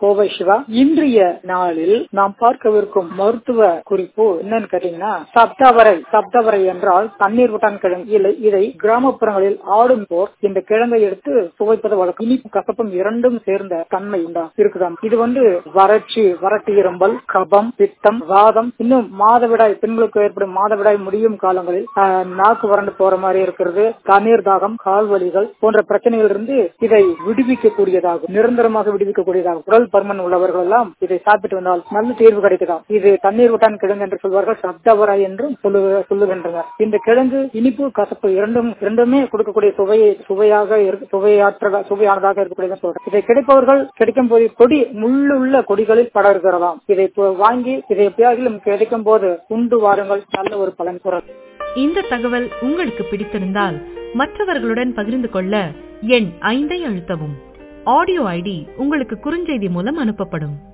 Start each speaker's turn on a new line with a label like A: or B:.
A: கோவை சிவா இன்றைய நாளில் நாம் பார்க்கவிருக்கும் மருத்துவ குறிப்பு என்னன்னு கேட்டீங்கன்னா சப்தாவரை சப்தாவரை என்றால் தண்ணீர் விட்டான் கிழங்கு இல்லை இதை கிராமப்புறங்களில் ஆடும் போர் இந்த கிழங்கை எடுத்து சுவைப்பது வழக்கம் இனிப்பு கசப்பும் இரண்டும் சேர்ந்த தன்மை உண்டா இருக்குதாம் இது வந்து வறட்சி வறட்டு இரும்பல் கபம் பித்தம் வாதம் இன்னும் மாதவிடாய் பெண்களுக்கு ஏற்படும் மாதவிடாய் முடியும் காலங்களில் ஆஹ், நாக்கு வறண்டு போற மாதிரி இருக்கிறது தண்ணீர் தாகம் கால் வலிகள் போன்ற பிரச்சனைகள் இருந்து இதை விடுவிக்கக்கூடியதாகும் நிரந்தரமாக விடுவிக்கக்கூடியதாகும் உடல் பருமன் உள்ளவர்கள் எல்லாம் இதை சாப்பிட்டு வந்தால் நல்ல தீர்வு கிடைக்குதாம் இது தண்ணீர் விட்டான் கிழங்கு என்று சொல்வார்கள் சப்தவராய் என்றும் சொல்லு- சொல்லுகின்றனர் இந்த கிழங்கு இனிப்பு கசப்பு இரண்டும் இரண்டுமே கொடுக்கக்கூடிய சுவையை சுவையாக இருக்கு- சுவையாற்ற சுவையானதாக இருக்கக்கூடியது சொல்றேன் இதை கிடைப்பவர்கள் கிடைக்கும் போது கொடி முள்ளுள்ள கொடிகளில் படர்கிறதாம் இதை இப்போ வாங்கி இதை எப்படியாகிலும் கிடைக்கும் போது உண்டு வாருங்கள் நல்ல ஒரு பலன் குரல்
B: இந்த தகவல் உங்களுக்கு பிடித்திருந்தால் மற்றவர்களுடன் பகிர்ந்து கொள்ள எண் ஐந்தை அழுத்தவும் ஆடியோ ஐடி உங்களுக்கு குறுஞ்செய்தி மூலம் அனுப்பப்படும்